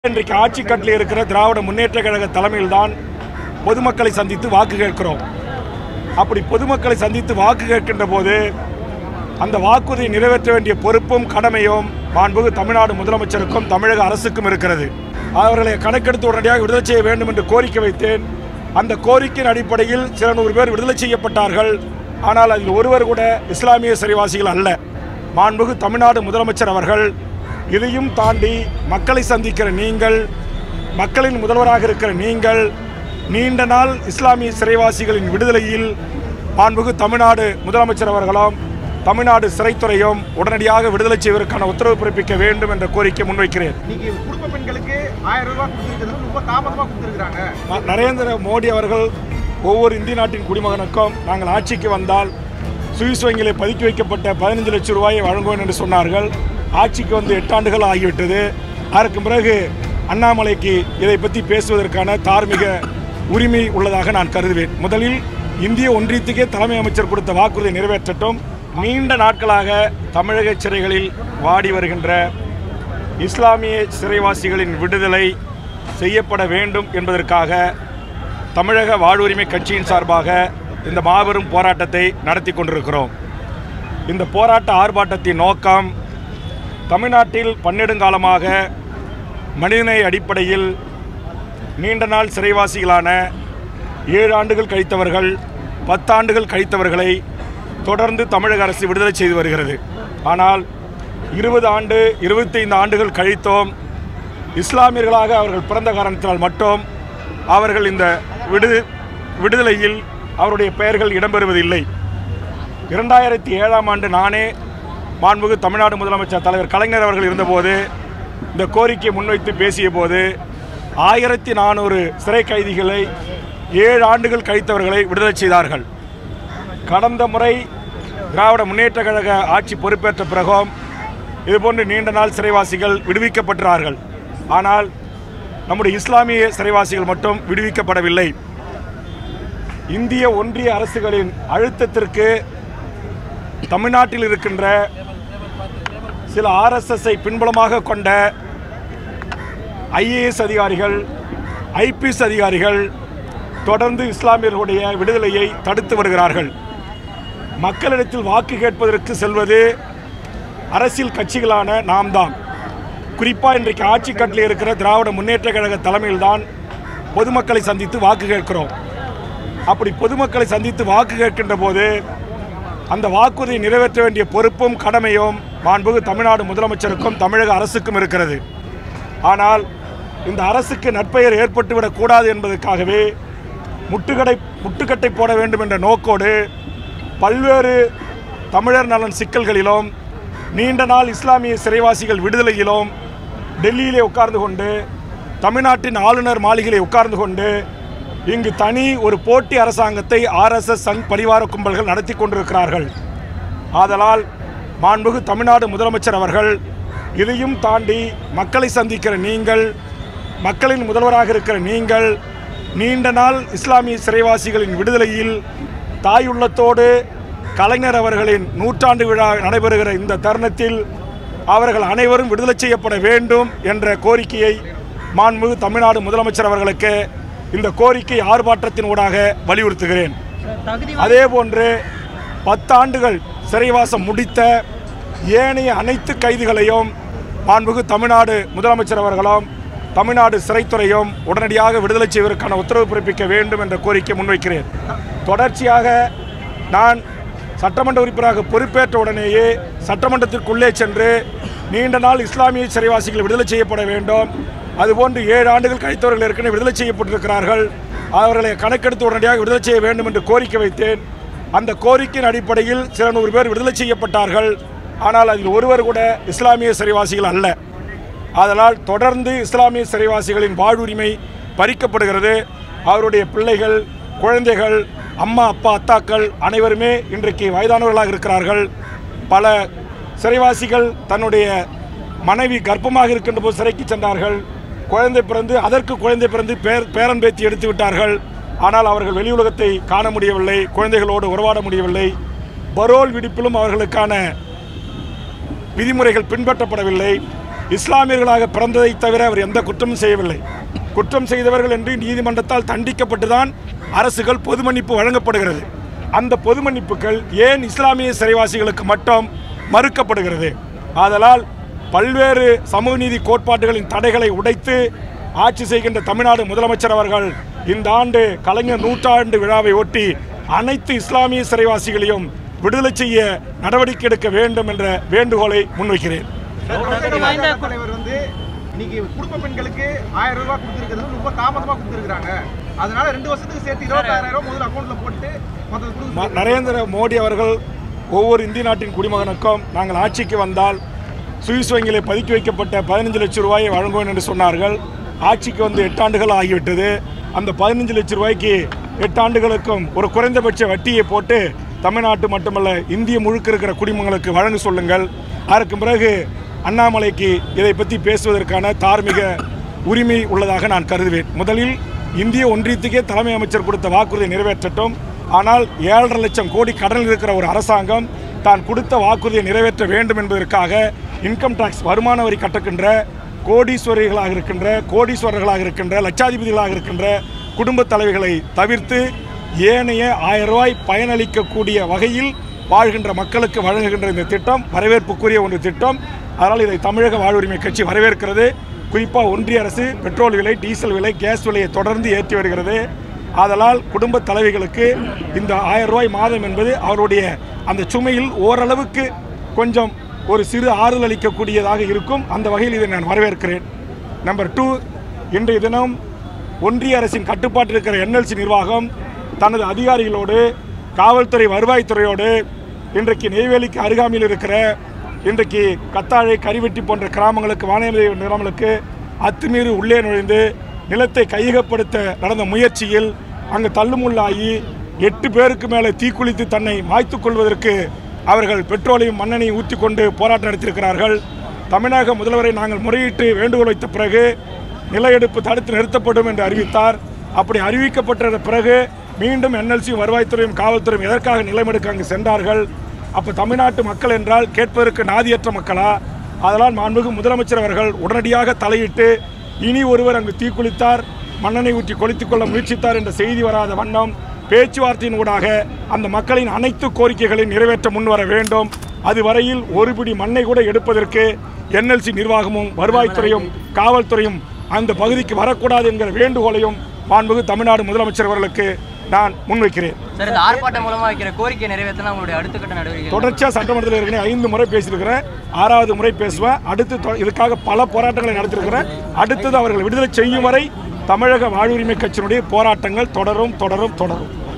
இன்றைக்கு ஆட்சி கட்டில் இருக்கிற திராவிட முன்னேற்ற கழக தலைமையில்தான் பொதுமக்களை சந்தித்து வாக்கு கேட்கிறோம் அப்படி பொதுமக்களை சந்தித்து வாக்கு கேட்கின்ற போது அந்த வாக்குறுதியை நிறைவேற்ற வேண்டிய பொறுப்பும் கடமையும் மாண்புகு தமிழ்நாடு முதலமைச்சருக்கும் தமிழக அரசுக்கும் இருக்கிறது அவர்களை கணக்கெடுத்து உடனடியாக விடுதலை செய்ய வேண்டும் என்று கோரிக்கை வைத்தேன் அந்த கோரிக்கையின் அடிப்படையில் சில நூறு பேர் விடுதலை செய்யப்பட்டார்கள் ஆனால் அதில் ஒருவர் கூட இஸ்லாமிய சிறைவாசிகள் அல்ல மாண்புகு தமிழ்நாடு முதலமைச்சர் அவர்கள் இதையும் தாண்டி மக்களை சந்திக்கிற நீங்கள் மக்களின் முதல்வராக இருக்கிற நீங்கள் நீண்ட நாள் இஸ்லாமிய சிறைவாசிகளின் விடுதலையில் மாண்புகு தமிழ்நாடு முதலமைச்சர் அவர்களும் தமிழ்நாடு சிறைத்துறையும் உடனடியாக விடுதலை செய்வதற்கான உத்தரவு பிறப்பிக்க வேண்டும் என்ற கோரிக்கை முன்வைக்கிறேன் இன்னைக்கு குடும்ப பெண்களுக்கு ஆயிரம் ரூபாய் கொடுத்துருக்கிறது ரொம்ப தாமதமா கொடுத்துருக்காங்க ந- நரேந்திர மோடி அவர்கள் ஒவ்வொரு இந்திய நாட்டின் குடிமகனுக்கும் நாங்கள் ஆட்சிக்கு வந்தால் சுவிஸ் வங்கியிலே பதுக்கி வைக்கப்பட்ட பதினஞ்சு லட்சம் ரூபாயை வழங்குவேன் என்று சொன்னார்கள் ஆட்சிக்கு வந்து எட்டு ஆண்டுகள் ஆகிவிட்டது அதற்கு பிறகு அண்ணாமலைக்கு இதை பற்றி பேசுவதற்கான தார்மீக உரிமை உள்ளதாக நான் கருதுவேன் முதலில் இந்திய ஒன்றியத்துக்கே தலைமை அமைச்சர் கொடுத்த வாக்குறுதியை நிறைவேற்றட்டும் நீண்ட நாட்களாக தமிழக சிறைகளில் வாடி வருகின்ற இஸ்லாமிய சிறைவாசிகளின் விடுதலை செய்யப்பட வேண்டும் என்பதற்காக தமிழக வாழ்வுரிமை கட்சியின் சார்பாக இந்த மாபெரும் போராட்டத்தை நடத்தி கொண்டிருக்கிறோம் இந்த போராட்ட ஆர்ப்பாட்டத்தின் நோக்கம் தமிழ்நாட்டில் பன்னெடுங்காலமாக மனிதநேய அடிப்படையில் நீண்ட நாள் சிறைவாசிகளான ஏழு ஆண்டுகள் கழித்தவர்கள் பத்தாண்டுகள் கழித்தவர்களை தொடர்ந்து தமிழக அரசு விடுதலை செய்து வருகிறது ஆனால் இருபது ஆண்டு இருபத்தைந்து ஆண்டுகள் கழித்தோம் இஸ்லாமியர்களாக அவர்கள் பிறந்த காரணத்தினால் மட்டும் அவர்கள் இந்த விடு விடுதலையில் அவருடைய பெயர்கள் இடம்பெறுவதில்லை இரண்டாயிரத்தி ஏழாம் ஆண்டு நானே மாண்புகு தமிழ்நாடு முதலமைச்சர் தலைவர் கலைஞர் அவர்கள் இருந்தபோது இந்த கோரிக்கையை முன்வைத்து பேசிய போது ஆயிரத்தி நானூறு சிறை கைதிகளை ஏழு ஆண்டுகள் கழித்தவர்களை விடுதலை செய்தார்கள் கடந்த முறை திராவிட முன்னேற்ற கழக ஆட்சி பொறுப்பேற்ற பிறகும் இதுபோன்று நீண்ட நாள் சிறைவாசிகள் விடுவிக்கப்பட்டார்கள் ஆனால் நம்முடைய இஸ்லாமிய சிறைவாசிகள் மட்டும் விடுவிக்கப்படவில்லை இந்திய ஒன்றிய அரசுகளின் அழுத்தத்திற்கு தமிழ்நாட்டில் இருக்கின்ற சில ஆர்எஸ்எஸ்ஐ பின்புலமாக கொண்ட ஐஏஎஸ் அதிகாரிகள் ஐபிஎஸ் அதிகாரிகள் தொடர்ந்து இஸ்லாமியர்களுடைய விடுதலையை தடுத்து வருகிறார்கள் மக்களிடத்தில் வாக்கு கேட்பதற்கு செல்வது அரசியல் கட்சிகளான நாம் தான் குறிப்பாக இன்றைக்கு ஆட்சி கட்டில் இருக்கிற திராவிட முன்னேற்ற கழக தலைமையில்தான் பொதுமக்களை சந்தித்து வாக்கு கேட்கிறோம் அப்படி பொதுமக்களை சந்தித்து வாக்கு கேட்கின்ற போது அந்த வாக்குறுதியை நிறைவேற்ற வேண்டிய பொறுப்பும் கடமையும் மாண்புகு தமிழ்நாடு முதலமைச்சருக்கும் தமிழக அரசுக்கும் இருக்கிறது ஆனால் இந்த அரசுக்கு நற்பெயர் ஏற்பட்டுவிடக் கூடாது என்பதற்காகவே முட்டுக்கடை முட்டுக்கட்டை போட வேண்டும் என்ற நோக்கோடு பல்வேறு தமிழர் நலன் சிக்கல்களிலும் நீண்ட நாள் இஸ்லாமிய சிறைவாசிகள் விடுதலையிலும் டெல்லியிலே உட்கார்ந்து கொண்டு தமிழ்நாட்டின் ஆளுநர் மாளிகையிலே உட்கார்ந்து கொண்டு இங்கு தனி ஒரு போட்டி அரசாங்கத்தை ஆர்எஸ்எஸ் சங் பரிவார கும்பல்கள் நடத்தி கொண்டிருக்கிறார்கள் ஆதலால் மாண்புகு தமிழ்நாடு முதலமைச்சர் அவர்கள் இதையும் தாண்டி மக்களை சந்திக்கிற நீங்கள் மக்களின் முதல்வராக இருக்கிற நீங்கள் நீண்ட நாள் இஸ்லாமிய சிறைவாசிகளின் விடுதலையில் தாயுள்ளத்தோடு கலைஞர் அவர்களின் நூற்றாண்டு விழா நடைபெறுகிற இந்த தருணத்தில் அவர்கள் அனைவரும் விடுதலை செய்யப்பட வேண்டும் என்ற கோரிக்கையை மாண்புமிகு தமிழ்நாடு முதலமைச்சர் அவர்களுக்கு இந்த கோரிக்கை ஆர்ப்பாட்டத்தின் ஊடாக வலியுறுத்துகிறேன் அதே போன்று பத்தாண்டுகள் சிறைவாசம் முடித்த ஏனைய அனைத்து கைதிகளையும் மாண்புகு தமிழ்நாடு முதலமைச்சர் அவர்களும் தமிழ்நாடு சிறைத்துறையும் உடனடியாக விடுதலை செய்வதற்கான உத்தரவு பிறப்பிக்க வேண்டும் என்ற கோரிக்கை முன்வைக்கிறேன் தொடர்ச்சியாக நான் சட்டமன்ற உறுப்பினராக பொறுப்பேற்ற உடனேயே சட்டமன்றத்திற்குள்ளே சென்று நீண்ட நாள் இஸ்லாமிய சிறைவாசிகள் விடுதலை செய்யப்பட வேண்டும் அதுபோன்று ஏழு ஆண்டுகள் கழித்தவர்கள் ஏற்கனவே விடுதலை செய்யப்பட்டிருக்கிறார்கள் அவர்களை கணக்கெடுத்து உடனடியாக விடுதலை செய்ய வேண்டும் என்று கோரிக்கை வைத்தேன் அந்த கோரிக்கையின் அடிப்படையில் சில நூறு பேர் விடுதலை செய்யப்பட்டார்கள் ஆனால் அதில் ஒருவர் கூட இஸ்லாமிய சிறைவாசிகள் அல்ல அதனால் தொடர்ந்து இஸ்லாமிய சிறைவாசிகளின் வாழ்வுரிமை பறிக்கப்படுகிறது அவருடைய பிள்ளைகள் குழந்தைகள் அம்மா அப்பா அத்தாக்கள் அனைவருமே இன்றைக்கு வயதானவர்களாக இருக்கிறார்கள் பல சிறைவாசிகள் தன்னுடைய மனைவி கர்ப்பமாக இருக்கின்ற போது சிறைக்கு சென்றார்கள் குழந்தை பிறந்து அதற்கு குழந்தை பிறந்து பேர் பேரன் பேத்தி எடுத்து விட்டார்கள் ஆனால் அவர்கள் வெளி உலகத்தை காண முடியவில்லை குழந்தைகளோடு உறவாட முடியவில்லை பரோல் விடுப்பிலும் அவர்களுக்கான விதிமுறைகள் பின்பற்றப்படவில்லை இஸ்லாமியர்களாக பிறந்ததை தவிர அவர் எந்த குற்றமும் செய்யவில்லை குற்றம் செய்தவர்கள் என்று நீதிமன்றத்தால் தண்டிக்கப்பட்டுதான் அரசுகள் பொது மன்னிப்பு வழங்கப்படுகிறது அந்த பொது மன்னிப்புகள் ஏன் இஸ்லாமிய சிறைவாசிகளுக்கு மட்டும் மறுக்கப்படுகிறது ஆதலால் பல்வேறு சமூக நீதி கோட்பாடுகளின் தடைகளை உடைத்து ஆட்சி செய்கின்ற தமிழ்நாடு முதலமைச்சர் அவர்கள் இந்த ஆண்டு கலைஞர் நூற்றாண்டு விழாவை ஒட்டி அனைத்து இஸ்லாமிய சிறைவாசிகளையும் விடுதலை செய்ய நடவடிக்கை எடுக்க வேண்டும் என்ற வேண்டுகோளை முன்வைக்கிறேன் பாஜக தலைவர் வந்து இன்னைக்கு குடும்ப பெண்களுக்கு ஆயிரம் ரூபாய் கொடுத்துருக்கிறது வந்து ரொம்ப தாமதமா கொடுத்துருக்காங்க அதனால ரெண்டு வருஷத்துக்கு சேர்த்து இருபத்தாயிரம் ரூபாய் முதல்ல அக்கௌண்ட்ல போட்டு மற்றது ம- கொடுத்து நரேந்திர மோடி அவர்கள் ஒவ்வொரு இந்திய நாட்டின் குடிமகனுக்கும் நாங்கள் ஆட்சிக்கு வந்தால் சுவிஸ் வங்கியில் பதுக்கி வைக்கப்பட்ட பதினஞ்சு லட்சம் ரூபாயை வழங்குவேன் என்று சொன்னார்கள் ஆட்சிக்கு வந்து எட்டு ஆண்டுகள் ஆகிவிட்டது அந்த பதினஞ்சு லட்சம் ரூபாய்க்கு எட்டு ஆண்டுகளுக்கும் ஒரு குறைந்தபட்ச வட்டியை போட்டு தமிழ்நாட்டு மட்டுமல்ல இந்திய முழுக்க இருக்கிற குடிமகனுக்கு வழங்க சொல்லுங்கள் அதற்கு பிறகு அண்ணாமலைக்கு இதை பற்றி பேசுவதற்கான தார்மீக உரிமை உள்ளதாக நான் கருதுவேன் முதலில் இந்திய ஒன்றியத்துக்கே தலைமை அமைச்சர் கொடுத்த வாக்குறுதியை நிறைவேற்றட்டும் ஆனால் ஏழரை லட்சம் கோடி கடனில் இருக்கிற ஒரு அரசாங்கம் தான் கொடுத்த வாக்குறுதியை நிறைவேற்ற வேண்டும் என்பதற்காக இன்கம் டாக்ஸ் வருமான வரி கட்டுகின்ற கோடீஸ்வரிகளாக இருக்கின்ற கோடீஸ்வரர்களாக இருக்கின்ற லட்சாதிபதிகளாக இருக்கின்ற குடும்ப தலைவிகளை தவிர்த்து ஏனைய ஆயிரம் ரூபாய் பயனளிக்கக்கூடிய வகையில் வாழ்கின்ற மக்களுக்கு வழங்குகின்ற இந்த திட்டம் வரவேற்புக்குரிய ஒரு திட்டம் அதனால் இதை தமிழக வாழ்வுரிமை கட்சி வரவேற்கிறது குறிப்பாக ஒன்றிய அரசு பெட்ரோல் விலை டீசல் விலை கேஸ் விலையை தொடர்ந்து ஏற்றி வருகிறது ஆதலால் குடும்ப தலைவிகளுக்கு இந்த ஆயிரம் ரூபாய் மாதம் என்பது அவருடைய அந்த சுமையில் ஓரளவுக்கு கொஞ்சம் ஒரு சிறு ஆறுதல் அளிக்கக்கூடியதாக இருக்கும் அந்த வகையில் இதை நான் வரவேற்கிறேன் நம்பர் டூ இன்றைய தினம் ஒன்றிய அரசின் கட்டுப்பாட்டில் இருக்கிற என்எல்சி நிர்வாகம் தனது அதிகாரிகளோடு காவல்துறை வருவாய்த்துறையோடு இன்றைக்கு நெய்வேலிக்கு அருகாமையில் இருக்கிற இன்றைக்கு கத்தாழை கரிவெட்டி போன்ற கிராமங்களுக்கு வானிலை கிராமங்களுக்கு அத்துமீறி உள்ளே நுழைந்து நிலத்தை கையகப்படுத்த நடந்த முயற்சியில் அங்கு தள்ளுமுள்ளாகி எட்டு பேருக்கு மேலே தீக்குளித்து தன்னை மாய்த்துக் கொள்வதற்கு அவர்கள் பெட்ரோலையும் மண்ணெண்ணையும் ஊற்றி கொண்டு போராட்டம் நடத்தியிருக்கிறார்கள் தமிழக முதல்வரை நாங்கள் முறையிட்டு வேண்டுகோள் வைத்த பிறகு நில எடுப்பு தடுத்து நிறுத்தப்படும் என்று அறிவித்தார் அப்படி அறிவிக்கப்பட்ட பிறகு மீண்டும் என்எல்சி வருவாய்த்துறையும் காவல்துறையும் எதற்காக நிலமெடுக்க அங்கு சென்றார்கள் அப்போ தமிழ்நாட்டு மக்கள் என்றால் கேட்பதற்கு நாதியற்ற மக்களா அதனால் மாண்புமிகு முதலமைச்சர் அவர்கள் உடனடியாக தலையிட்டு இனி ஒருவர் அங்கு தீக்குளித்தார் மண்ணெண்ணெய் ஊற்றி கொளுத்திக் கொள்ள முயற்சித்தார் என்ற செய்தி வராத வண்ணம் பேச்சுவார்த்தையின் ஊடாக அந்த மக்களின் அனைத்து கோரிக்கைகளையும் நிறைவேற்ற முன்வர வேண்டும் அதுவரையில் ஒரு பிடி மண்ணை கூட எடுப்பதற்கு என்எல்சி நிர்வாகமும் வருவாய்த்துறையும் காவல்துறையும் அந்த பகுதிக்கு வரக்கூடாது என்கிற வேண்டுகோளையும் மாண்புமிகு தமிழ்நாடு முதலமைச்சர் அவர்களுக்கு நான் முன்வைக்கிறேன் சார் இந்த ஆர்ப்பாட்டம் மூலமா வைக்கிற கோரிக்கை நிறைவேற்றினா உங்களுடைய அடுத்த கட்ட நடவடிக்கை தொடர்ச்சியாக சட்டமன்றத்தில் ஏற்கனவே ஐந்து முறை பேசியிருக்கிறேன் ஆறாவது முறை பேசுவேன் அடுத்து தொ- இதுக்காக பல போராட்டங்களை நடத்திருக்கிறேன் அடுத்தது அவர்கள் விடுதலை செய்யும் வரை தமிழக வாழ்வுரிமை கட்சியினுடைய போராட்டங்கள் தொடரும் தொடரும் தொடரும்